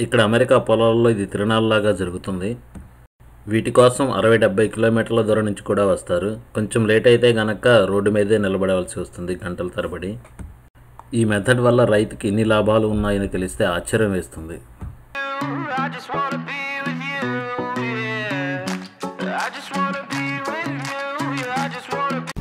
ఇక్కడ అమెరికా పొలాల్లో ఇది తిరణాలలాగా జరుగుతుంది వీటి కోసం అరవై డెబ్బై కిలోమీటర్ల దూరం నుంచి కూడా వస్తారు కొంచెం లేట్ అయితే గనక రోడ్డు మీదే నిలబడవలసి వస్తుంది గంటల తరబడి ఈ మెథడ్ వల్ల రైతుకి ఎన్ని లాభాలు ఉన్నాయని తెలిస్తే ఆశ్చర్యం వేస్తుంది I just wanna be with you, yeah. I just wanna be with you, yeah. I just wanna be.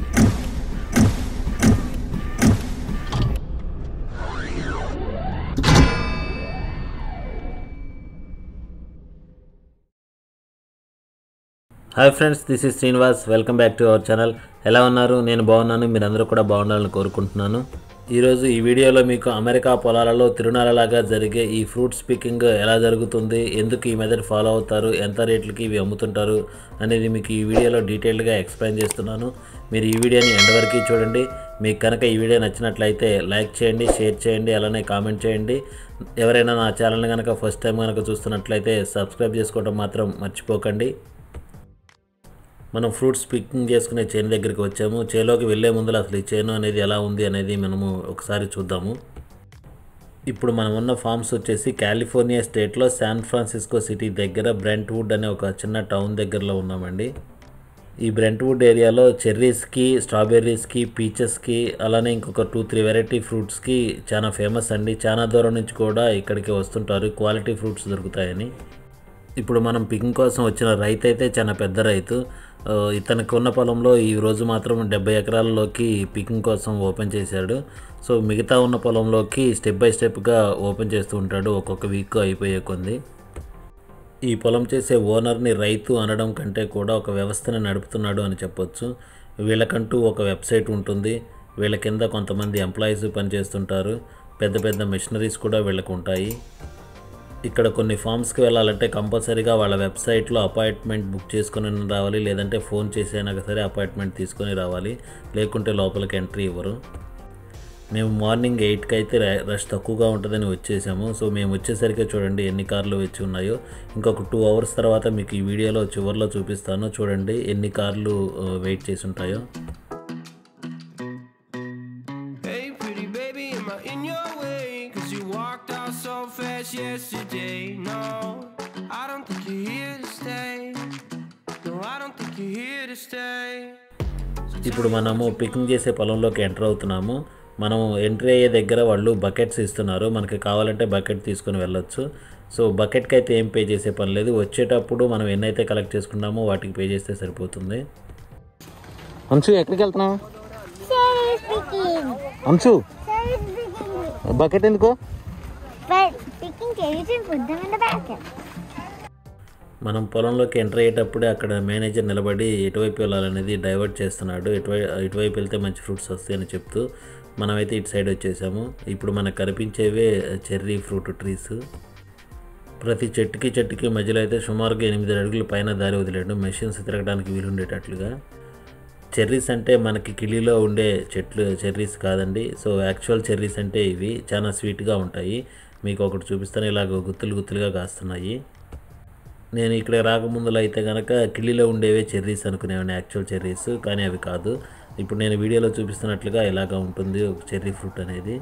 Hi friends this is Srinivas welcome back to our channel ఎలా ఉన్నారు నేను బాగున్నాను మీరందరూ కూడా బాగుండాలని కోరుకుంటున్నాను ఈరోజు ఈ వీడియోలో మీకు అమెరికా పొలాలలో తిరునాలలాగా జరిగే ఈ ఫ్రూట్ స్పీకింగ్ ఎలా జరుగుతుంది ఎందుకు ఈ మెథడ్ ఫాలో అవుతారు ఎంత రేట్లకి ఇవి అమ్ముతుంటారు అనేది మీకు ఈ వీడియోలో డీటెయిల్గా ఎక్స్ప్లెయిన్ చేస్తున్నాను మీరు ఈ వీడియోని ఎండ్ వరకు చూడండి మీకు కనుక ఈ వీడియో నచ్చినట్లయితే లైక్ చేయండి షేర్ చేయండి అలానే కామెంట్ చేయండి ఎవరైనా నా ఛానల్ని కనుక ఫస్ట్ టైం కనుక చూస్తున్నట్లయితే సబ్స్క్రైబ్ చేసుకోవడం మాత్రం మర్చిపోకండి మనం ఫ్రూట్స్ పికింగ్ చేసుకునే చేను దగ్గరికి వచ్చాము చేలోకి వెళ్ళే ముందు అసలు ఈ చేను అనేది ఎలా ఉంది అనేది మనము ఒకసారి చూద్దాము ఇప్పుడు మనం ఉన్న ఫార్మ్స్ వచ్చేసి కాలిఫోర్నియా స్టేట్లో శాన్ ఫ్రాన్సిస్కో సిటీ దగ్గర బ్రెంట్వుడ్ అనే ఒక చిన్న టౌన్ దగ్గరలో ఉన్నామండి ఈ బ్రెంట్వుడ్ ఏరియాలో చెర్రీస్కి స్ట్రాబెర్రీస్కి పీచెస్కి అలానే ఇంకొక టూ త్రీ వెరైటీ ఫ్రూట్స్కి చాలా ఫేమస్ అండి చాలా దూరం నుంచి కూడా ఇక్కడికి వస్తుంటారు క్వాలిటీ ఫ్రూట్స్ దొరుకుతాయని ఇప్పుడు మనం పికింగ్ కోసం వచ్చిన రైతు అయితే చాలా పెద్ద రైతు ఆ, ఇతనికి ఉన్న పొలంలో ఈ రోజు మాత్రం డెబ్బై ఎకరాలలోకి పికింగ్ కోసం ఓపెన్ చేశాడు సో మిగతా ఉన్న పొలంలోకి స్టెప్ బై స్టెప్గా ఓపెన్ చేస్తూ ఉంటాడు ఒక్కొక్క వీక్ అయిపోయే కొంది ఈ పొలం చేసే ఓనర్ని రైతు అనడం కంటే కూడా ఒక వ్యవస్థని నడుపుతున్నాడు అని చెప్పొచ్చు వీళ్ళకంటూ ఒక వెబ్సైట్ ఉంటుంది వీళ్ళ కింద కొంతమంది ఎంప్లాయీస్ పనిచేస్తుంటారు పెద్ద పెద్ద మిషనరీస్ కూడా వీళ్ళకు ఉంటాయి ఇక్కడ కొన్ని ఫామ్స్కి వెళ్ళాలంటే కంపల్సరీగా వాళ్ళ వెబ్సైట్లో అపాయింట్మెంట్ బుక్ చేసుకొని రావాలి లేదంటే ఫోన్ చేసైనా సరే అపాయింట్మెంట్ తీసుకొని రావాలి లేకుంటే లోపలికి ఎంట్రీ ఇవ్వరు మేము మార్నింగ్ ఎయిట్కి అయితే ర- రష్ తక్కువగా ఉంటుందని వచ్చేసాము సో మేము వచ్చేసరికి చూడండి ఎన్ని కార్లు వచ్చి ఉన్నాయో ఇంకొక టూ అవర్స్ తర్వాత మీకు ఈ వీడియోలో చివరిలో చూపిస్తాను చూడండి ఎన్ని కార్లు ఆ, వెయిట్ చేసి ఉంటాయో Hey, pretty baby, am I in your way? Cause you walked out so fast yesterday. No, I don't think you're here to stay. No, I don't think you're here to stay. ఇప్పుడు మనము picking చేసే పొలంలోకి enter అవుతున్నాము మనం entry అయ్యే దగ్గర వాళ్ళు buckets ఇస్తున్నారు మనకి కావాలంటే బకెట్ తీసుకొని వెళ్ళొచ్చు సో బకెట్కి అయితే ఏం పే చేసే పని లేదు వచ్చేటప్పుడు మనం ఎన్నైతే కలెక్ట్ చేసుకున్నామో వాటికి పే చేస్తే సరిపోతుంది అంశు ఎక్కడికి వెళ్తున్నావు Service picking. Anshu Service picking. Bucket ఎందుకు But picking carrots and put them in the basket. మనం పొలంలోకి ఎంటర్ అయ్యేటప్పుడే అక్కడ మేనేజర్ నిలబడి ఎటువైపు వెళ్ళాలనేది డైవర్ట్ చేస్తున్నాడు ఎటువైపు ఇటువైపు వెళ్తే మంచి ఫ్రూట్స్ వస్తాయని చెప్తూ మనమైతే ఇటు సైడ్ వచ్చేసాము ఇప్పుడు మనకు కనిపించేవే చెర్రీ ఫ్రూట్ ట్రీస్ ప్రతి చెట్టుకి చెట్టుకి మధ్యలో అయితే సుమారుగా ఎనిమిది అడుగుల పైన దారి వదిలేడు మెషిన్స్ తిరగడానికి వీలుండేటట్లుగా చెర్రీస్ అంటే మనకి కిలీలో ఉండే చెట్లు చెర్రీస్ కాదండి సో యాక్చువల్ చెర్రీస్ అంటే ఇవి చాలా స్వీట్గా ఉంటాయి మీకు ఒకటి చూపిస్తాను ఇలాగ గుత్తులు గుత్తులుగా కాస్తున్నాయి నేను ఇక్కడ రాకముందులో అయితే కనుక కిల్లీలో ఉండేవే చెర్రీస్ అనుకునేవాడిని యాక్చువల్ చెర్రీస్ కానీ అవి కాదు ఇప్పుడు నేను వీడియోలో చూపిస్తున్నట్లుగా ఇలాగా ఉంటుంది ఒక చెర్రీ ఫ్రూట్ అనేది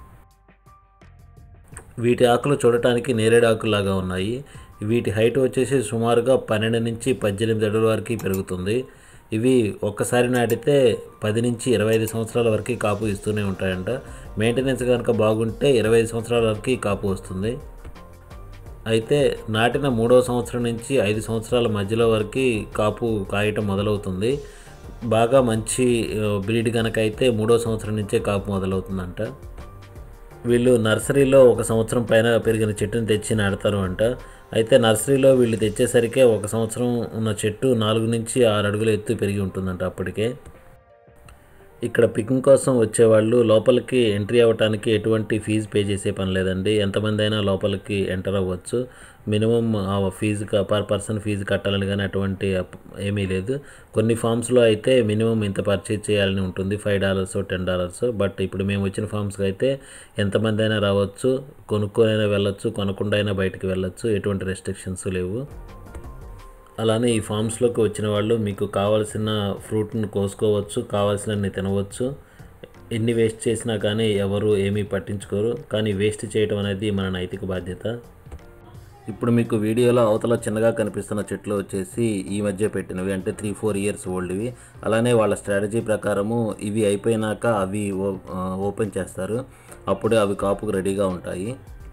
వీటి ఆకులు చూడటానికి నేరేడు ఆకులాగా ఉన్నాయి వీటి హైట్ వచ్చేసి సుమారుగా పన్నెండు నుంచి పద్దెనిమిది అడుగుల వరకు పెరుగుతుంది ఇవి ఒక్కసారి నాటితే పది నుంచి ఇరవై ఐదు సంవత్సరాల వరకు కాపు ఇస్తూనే ఉంటాయంట మెయింటెనెన్స్ కనుక బాగుంటే ఇరవై ఐదు సంవత్సరాల వరకు కాపు వస్తుంది అయితే నాటిన మూడో సంవత్సరం నుంచి ఐదు సంవత్సరాల మధ్యలో వరకు కాపు కాయటం మొదలవుతుంది బాగా మంచి బ్రీడ్ కనుక అయితే మూడో సంవత్సరం నుంచే కాపు మొదలవుతుందంట వీళ్ళు నర్సరీలో ఒక సంవత్సరం పైన పెరిగిన చెట్టుని తెచ్చి నాడతారు అంట అయితే నర్సరీలో వీళ్ళు తెచ్చేసరికే ఒక సంవత్సరం ఉన్న చెట్టు నాలుగు నుంచి ఆరు అడుగుల ఎత్తు పెరిగి ఉంటుందంట అప్పటికే ఇక్కడ పికింగ్ కోసం వచ్చేవాళ్ళు లోపలికి ఎంట్రీ అవ్వడానికి ఎటువంటి ఫీజు పే చేసే పని లేదండి ఎంతమంది అయినా లోపలికి ఎంటర్ అవ్వచ్చు మినిమం ఆ ఫీజు క- పర్ పర్సన్ ఫీజు కట్టాలని కానీ అటువంటి అప్- ఏమీ లేదు కొన్ని ఫామ్స్లో అయితే మినిమం ఇంత పర్చేజ్ చేయాలని ఉంటుంది five dollars ten dollars but ఇప్పుడు మేము వచ్చిన ఫామ్స్కి అయితే ఎంతమంది అయినా రావచ్చు కొనుక్కొనైనా వెళ్ళొచ్చు కొనకుండా అయినా బయటికి వెళ్ళొచ్చు ఎటువంటి రెస్ట్రిక్షన్స్ లేవు అలానే ఈ ఫామ్స్లోకి వచ్చిన వాళ్ళు మీకు కావాల్సిన ఫ్రూట్ని కోసుకోవచ్చు కావాల్సినన్ని తినవచ్చు ఎన్ని వేస్ట్ చేసినా కానీ ఎవరు ఏమీ పట్టించుకోరు కానీ వేస్ట్ చేయడం అనేది మన నైతిక బాధ్యత ఇప్పుడు మీకు వీడియోలో అవతల చిన్నగా కనిపిస్తున్న చెట్లు వచ్చేసి ఈ మధ్య పెట్టినవి అంటే త్రీ ఫోర్ ఇయర్స్ ఓల్డ్వి అలానే వాళ్ళ స్ట్రాటజీ ప్రకారము ఇవి అయిపోయినాక అవి ఓ- ఆ, ఓపెన్ చేస్తారు అప్పుడే అవి కాపుకు రెడీగా ఉంటాయి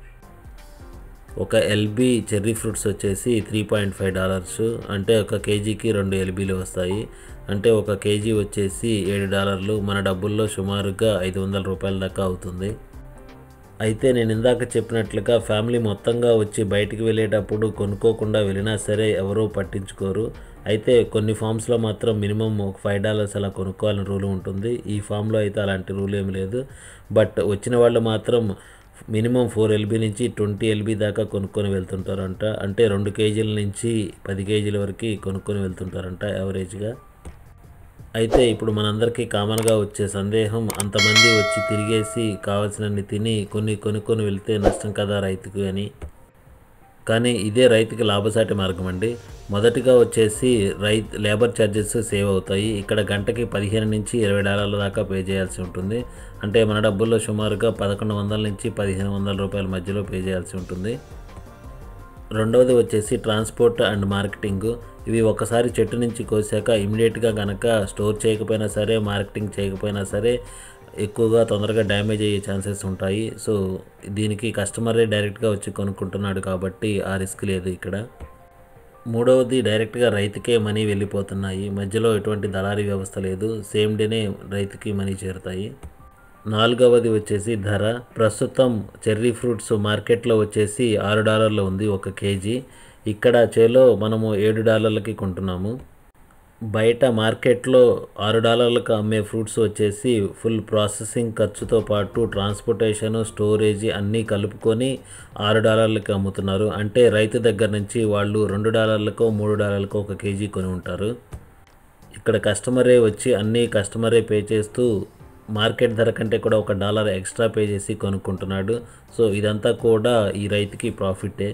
ఒక ఎల్బీ చెర్రీ ఫ్రూట్స్ వచ్చేసి త్రీ పాయింట్ ఫైవ్ డాలర్స్ అంటే ఒక కేజీకి రెండు ఎల్బీలు వస్తాయి అంటే ఒక కేజీ వచ్చేసి ఏడు డాలర్లు మన డబ్బుల్లో సుమారుగా ఐదు వందల రూపాయల దాకా అవుతుంది అయితే నేను ఇందాక చెప్పినట్లుగా ఫ్యామిలీ మొత్తంగా వచ్చి బయటికి వెళ్ళేటప్పుడు కొనుక్కోకుండా వెళ్ళినా సరే ఎవరూ పట్టించుకోరు అయితే కొన్ని ఫామ్స్లో మాత్రం మినిమం ఒక ఫైవ్ డాలర్స్ అలా కొనుక్కోవాలని రూల్ ఉంటుంది ఈ ఫామ్లో అయితే అలాంటి రూల్ ఏమి లేదు బట్ వచ్చిన వాళ్ళు మాత్రం మినిమం ఫోర్ ఎల్బీ నుంచి ట్వంటీ ఎల్బీ దాకా కొనుక్కొని వెళ్తుంటారంట అంటే రెండు కేజీల నుంచి పది కేజీల వరకు కొనుక్కొని వెళ్తుంటారంట యావరేజ్గా అయితే ఇప్పుడు మనందరికీ కామన్గా వచ్చే సందేహం అంతమంది వచ్చి తిరిగేసి కావాల్సినన్ని తిని కొన్ని కొనుక్కొని వెళ్తే నష్టం కదా రైతుకు అని కానీ ఇదే రైతుకి లాభసాటి మార్గం అండి మొదటిగా వచ్చేసి రైతు లేబర్ ఛార్జెస్ సేవ్ అవుతాయి ఇక్కడ గంటకి పదిహేను నుంచి ఇరవై డాలర్ల దాకా పే చేయాల్సి ఉంటుంది అంటే మన డబ్బుల్లో సుమారుగా పదకొండు వందల నుంచి పదిహేను వందల రూపాయల మధ్యలో పే చేయాల్సి ఉంటుంది రెండవది వచ్చేసి ట్రాన్స్పోర్ట్ అండ్ మార్కెటింగ్ ఇవి ఒకసారి చెట్టు నుంచి కోసాక ఇమీడియట్గా కనుక స్టోర్ చేయకపోయినా సరే మార్కెటింగ్ చేయకపోయినా సరే ఎక్కువగా తొందరగా డ్యామేజ్ అయ్యే ఛాన్సెస్ ఉంటాయి సో దీనికి కస్టమరే డైరెక్ట్గా వచ్చి కొనుక్కుంటున్నాడు కాబట్టి ఆ రిస్క్ లేదు ఇక్కడ మూడవది డైరెక్ట్గా రైతుకే మనీ వెళ్ళిపోతున్నాయి మధ్యలో ఎటువంటి దళారీ వ్యవస్థ లేదు సేమ్ డేనే రైతుకి మనీ చేరుతాయి నాలుగవది వచ్చేసి ధర ప్రస్తుతం చెర్రీ ఫ్రూట్స్ మార్కెట్లో వచ్చేసి ఆరు డాలర్లు ఉంది ఒక కేజీ ఇక్కడ చేలో మనము ఏడు డాలర్లకి కొంటున్నాము బయట మార్కెట్లో ఆరు డాలర్లకు అమ్మే ఫ్రూట్స్ వచ్చేసి ఫుల్ ప్రాసెసింగ్ ఖర్చుతో పాటు ట్రాన్స్పోర్టేషన్ స్టోరేజ్ అన్నీ కలుపుకొని ఆరు డాలర్లకి అమ్ముతున్నారు అంటే రైతు దగ్గర నుంచి వాళ్ళు రెండు డాలర్లకో మూడు డాలర్లకో ఒక కేజీ కొని ఉంటారు ఇక్కడ కస్టమరే వచ్చి అన్నీ కస్టమరే పే చేస్తూ మార్కెట్ ధర కంటే కూడా ఒక డాలర్ ఎక్స్ట్రా పే చేసి కొనుక్కుంటున్నాడు సో ఇదంతా కూడా ఈ రైతుకి ప్రాఫిటే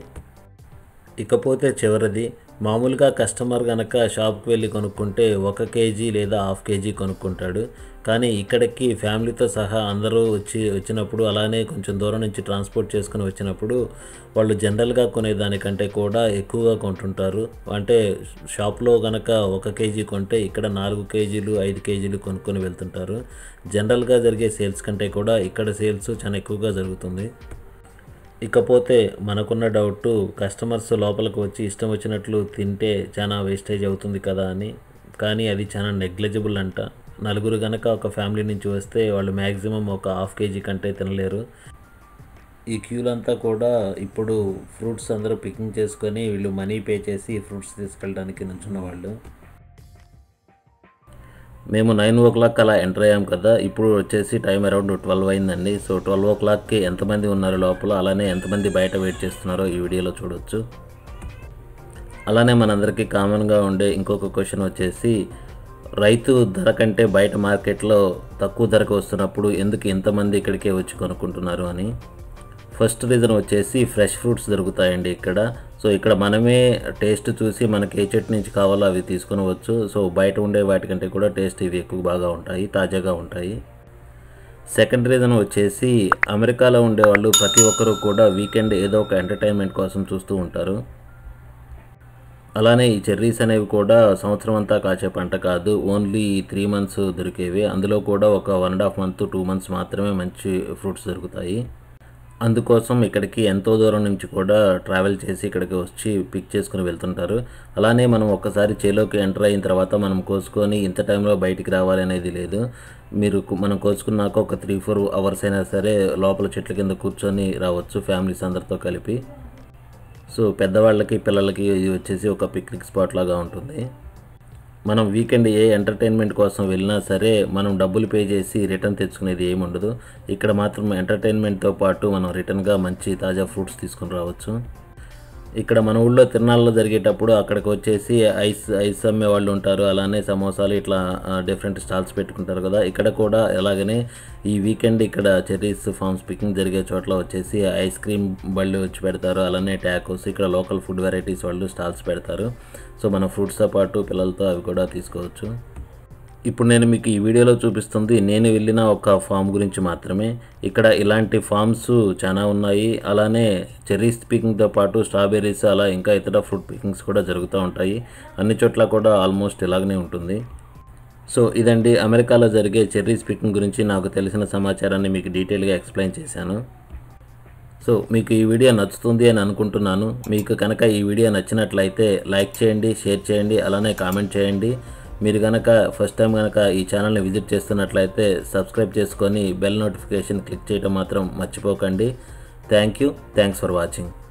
ఇకపోతే చివరిది మామూలుగా కస్టమర్ కనుక షాప్కి వెళ్ళి కొనుక్కుంటే ఒక కేజీ లేదా హాఫ్ కేజీ కొనుక్కుంటాడు కానీ ఇక్కడికి ఫ్యామిలీతో సహా అందరూ వచ్చి వచ్చినప్పుడు అలానే కొంచెం దూరం నుంచి ట్రాన్స్పోర్ట్ చేసుకుని వచ్చినప్పుడు వాళ్ళు జనరల్గా కొనేదానికంటే కూడా ఎక్కువగా కొంటుంటారు అంటే షాప్లో కనుక ఒక కేజీ కొంటే ఇక్కడ నాలుగు కేజీలు ఐదు కేజీలు కొనుక్కొని వెళ్తుంటారు జనరల్గా జరిగే సేల్స్ కంటే కూడా ఇక్కడ సేల్స్ చాలా ఎక్కువగా జరుగుతుంది ఇకపోతే మనకున్న డౌట్ కస్టమర్స్ లోపలికి వచ్చి ఇష్టం వచ్చినట్లు తింటే చాలా వేస్టేజ్ అవుతుంది కదా అని కానీ అది చాలా నెగ్లిజిబుల్ అంట నలుగురు కనుక ఒక ఫ్యామిలీ నుంచి వస్తే వాళ్ళు మ్యాక్సిమం ఒక హాఫ్ కేజీ కంటే తినలేరు ఈ క్యూలంతా కూడా ఇప్పుడు ఫ్రూట్స్ అందరూ పికింగ్ చేసుకొని వీళ్ళు మనీ పే చేసి ఫ్రూట్స్ తీసుకెళ్ళడానికి నుంచున్న వాళ్ళు మేము నైన్ ఓ క్లాక్ అలా ఎంటర్ అయ్యాం కదా ఇప్పుడు వచ్చేసి టైం అరౌండ్ ట్వెల్వ్ అయిందండి సో ట్వెల్వ్ ఓ క్లాక్కి ఎంతమంది ఉన్నారు లోపల అలానే ఎంతమంది బయట వెయిట్ చేస్తున్నారో ఈ వీడియోలో చూడొచ్చు అలానే మనందరికీ కామన్గా ఉండే ఇంకొక క్వశ్చన్ వచ్చేసి రైతు ధర కంటే బయట మార్కెట్లో తక్కువ ధరకు వస్తున్నప్పుడు ఎందుకు ఇంతమంది ఇక్కడికే వచ్చి కొనుక్కుంటున్నారు అని ఫస్ట్ రీజన్ వచ్చేసి ఫ్రెష్ ఫ్రూట్స్ దొరుకుతాయండి ఇక్కడ సో ఇక్కడ మనమే టేస్ట్ చూసి మనకి ఏ చెట్టు నుంచి కావాలో అవి తీసుకునవచ్చు సో బయట ఉండే వాటికంటే కూడా టేస్ట్ ఇవి ఎక్కువ బాగా ఉంటాయి తాజాగా ఉంటాయి సెకండ్ రీజన్ వచ్చేసి అమెరికాలో ఉండేవాళ్ళు ప్రతి ఒక్కరూ కూడా వీకెండ్ ఏదో ఒక ఎంటర్టైన్మెంట్ కోసం చూస్తూ ఉంటారు అలానే ఈ చెర్రీస్ అనేవి కూడా సంవత్సరం అంతా కాచే పంట కాదు ఓన్లీ త్రీ మంత్స్ దొరికేవి అందులో కూడా ఒక one and half month two months మాత్రమే మంచి ఫ్రూట్స్ దొరుకుతాయి అందుకోసం ఇక్కడికి ఎంతో దూరం నుంచి కూడా ట్రావెల్ చేసి ఇక్కడికి వచ్చి పిక్ చేసుకుని వెళ్తుంటారు అలానే మనం ఒక్కసారి చేలోకి ఎంటర్ అయిన తర్వాత మనం కోసుకొని ఇంత టైంలో బయటికి రావాలి అనేది లేదు మీరు కు- మనం కోసుకున్నాక ఒక త్రీ ఫోర్ అవర్స్ అయినా సరే లోపల చెట్ల కింద కూర్చొని రావచ్చు ఫ్యామిలీస్ అందరితో కలిపి సో పెద్దవాళ్ళకి పిల్లలకి ఇది వచ్చేసి ఒక పిక్నిక్ స్పాట్ లాగా ఉంటుంది మనం వీకెండ్ ఏ ఎంటర్టైన్మెంట్ కోసం వెళ్ళినా సరే మనం డబ్బులు పే చేసి రిటర్న్ తెచ్చుకునేది ఏమి ఉండదు ఇక్కడ మాత్రం ఎంటర్టైన్మెంట్తో పాటు మనం రిటర్న్గా మంచి తాజా ఫ్రూట్స్ తీసుకుని రావచ్చు ఇక్కడ మన ఊళ్ళో తిరునాళ్ళు జరిగేటప్పుడు అక్కడికి వచ్చేసి ఐస్ ఐస్ అమ్మే వాళ్ళు ఉంటారు అలానే సమోసాలు ఇట్లా డిఫరెంట్ స్టాల్స్ పెట్టుకుంటారు కదా ఇక్కడ కూడా అలాగనే ఈ వీకెండ్ ఇక్కడ చెర్రీస్ ఫార్మ్స్ పికింగ్ జరిగే చోట్ల వచ్చేసి ఐస్ క్రీమ్ బళ్ళు వచ్చి పెడతారు అలానే ట్యాకోస్ ఇక్కడ లోకల్ ఫుడ్ వెరైటీస్ వాళ్ళు స్టాల్స్ పెడతారు సో మన ఫ్రూట్స్తో పాటు పిల్లలతో అవి కూడా తీసుకోవచ్చు ఇప్పుడు నేను మీకు ఈ వీడియోలో చూపిస్తుంది నేను వెళ్ళిన ఒక ఫామ్ గురించి మాత్రమే ఇక్కడ ఇలాంటి ఫామ్స్ చాలా ఉన్నాయి అలానే చెర్రీస్ పికింగ్తో పాటు స్ట్రాబెర్రీస్ అలా ఇంకా ఇతర ఫ్రూట్ పికింగ్స్ కూడా జరుగుతూ ఉంటాయి అన్ని చోట్ల కూడా ఆల్మోస్ట్ ఇలాగనే ఉంటుంది సో ఇదండి అమెరికాలో జరిగే చెర్రీస్ పికింగ్ గురించి నాకు తెలిసిన సమాచారాన్ని మీకు డీటెయిల్గా ఎక్స్ప్లెయిన్ చేశాను సో మీకు ఈ వీడియో నచ్చుతుంది అని అనుకుంటున్నాను మీకు కనుక ఈ వీడియో నచ్చినట్లయితే లైక్ చేయండి షేర్ చేయండి అలానే కామెంట్ చేయండి మీరు కనుక ఫస్ట్ టైం కనుక ఈ ఛానల్ని విజిట్ చేస్తున్నట్లయితే సబ్స్క్రైబ్ చేసుకొని బెల్ నోటిఫికేషన్ క్లిక్ చేయడం మాత్రం మర్చిపోకండి thank you thanks for watching